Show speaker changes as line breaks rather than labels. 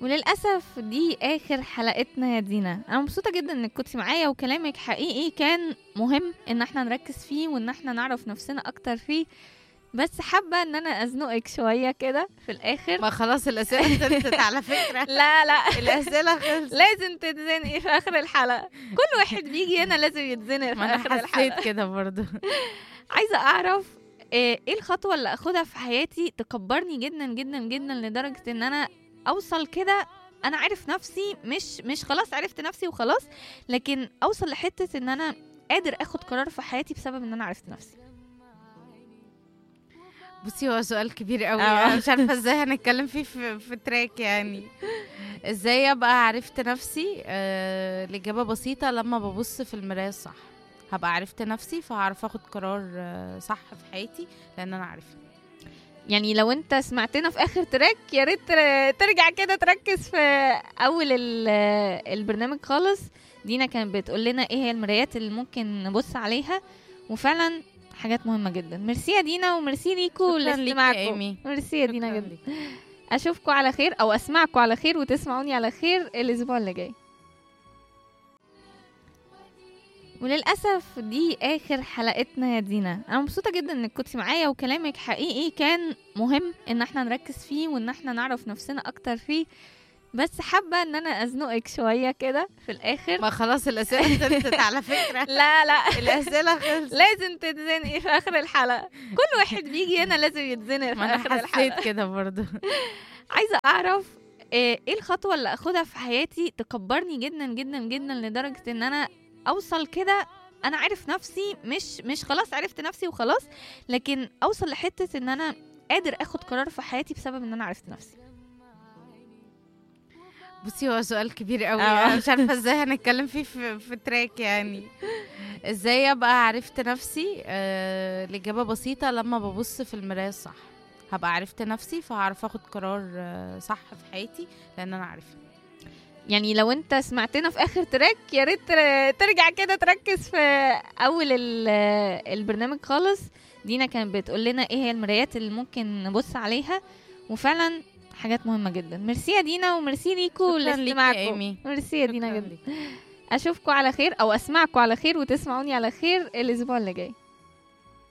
وللأسف دي آخر حلقتنا يا دينا أنا مبسوطة جدا إنك كنتي معايا وكلامك حقيقي كان مهم إن احنا نركز فيه وإن احنا نعرف نفسنا أكتر فيه بس حابة إن أنا أزنقك شوية كده في الآخر
ما خلاص الأسئلة خلصت على فكرة
لا لا
الأسئلة خلصت
لازم تتزنقي في آخر الحلقة كل واحد بيجي هنا لازم يتزنق في
ما
آخر
أنا
الحلقة
حسيت كده برضو
عايزه اعرف آه، ايه الخطوه اللي اخدها في حياتي تكبرني جدا جدا جدا لدرجه ان انا اوصل كده انا عارف نفسي مش مش خلاص عرفت نفسي وخلاص لكن اوصل لحته ان انا قادر اخد قرار في حياتي بسبب ان انا عرفت نفسي
بصي هو سؤال كبير قوي
آه.
انا مش عارفه ازاي هنتكلم فيه في, في تراك يعني ازاي ابقى عرفت نفسي آه الاجابه بسيطه لما ببص في المرايه الصح هبقى عرفت نفسي فهعرف اخد قرار آه صح في حياتي لان انا عارفه
يعني لو انت سمعتنا في اخر تراك يا ريت تر- ترجع كده تركز في اول ال- البرنامج خالص دينا كانت بتقول لنا ايه هي المرايات اللي ممكن نبص عليها وفعلا حاجات مهمه جدا ميرسي يا دينا وميرسي ليكو
شكراً ليك يا
لاستماعكم
إيمي.
ميرسي يا دينا
شكراً
جدا
ليك.
اشوفكم على خير او اسمعكم على خير وتسمعوني على خير الاسبوع اللي جاي وللاسف دي اخر حلقتنا يا دينا انا مبسوطه جدا انك كنتي معايا وكلامك حقيقي كان مهم ان احنا نركز فيه وان احنا نعرف نفسنا اكتر فيه بس حابه ان انا ازنقك شويه كده في الاخر
ما خلاص الأسئلة خلصت على فكرة
لا لا
الأسئلة خلصت
لازم تتزنقي في اخر الحلقه كل واحد بيجي هنا لازم يتزنق في
ما
اخر
أنا
الحلقه
حسيت كده برضو
عايزه اعرف آه، ايه الخطوه اللي اخدها في حياتي تكبرني جدا جدا جدا لدرجه ان انا اوصل كده انا عارف نفسي مش مش خلاص عرفت نفسي وخلاص لكن اوصل لحته ان انا قادر اخد قرار في حياتي بسبب ان انا عرفت نفسي
بصي هو سؤال كبير قوي
آه.
انا مش عارفه ازاي هنتكلم فيه في, في تراك يعني ازاي ابقى عرفت نفسي آه الاجابه بسيطه لما ببص في المرايه الصح هبقى عرفت نفسي فهعرف اخد قرار آه صح في حياتي لان انا عارفه
يعني لو انت سمعتنا في اخر تراك يا ريت تر- ترجع كده تركز في اول ال- البرنامج خالص دينا كانت بتقول لنا ايه هي المرايات اللي ممكن نبص عليها وفعلا حاجات مهمه جدا ميرسي يا دينا وميرسي ليكو
شكراً ليك يا
لاستماعكم
إيمي.
ميرسي يا دينا
شكراً
جدا
ليك.
اشوفكم على خير او اسمعكم على خير وتسمعوني على خير الاسبوع اللي جاي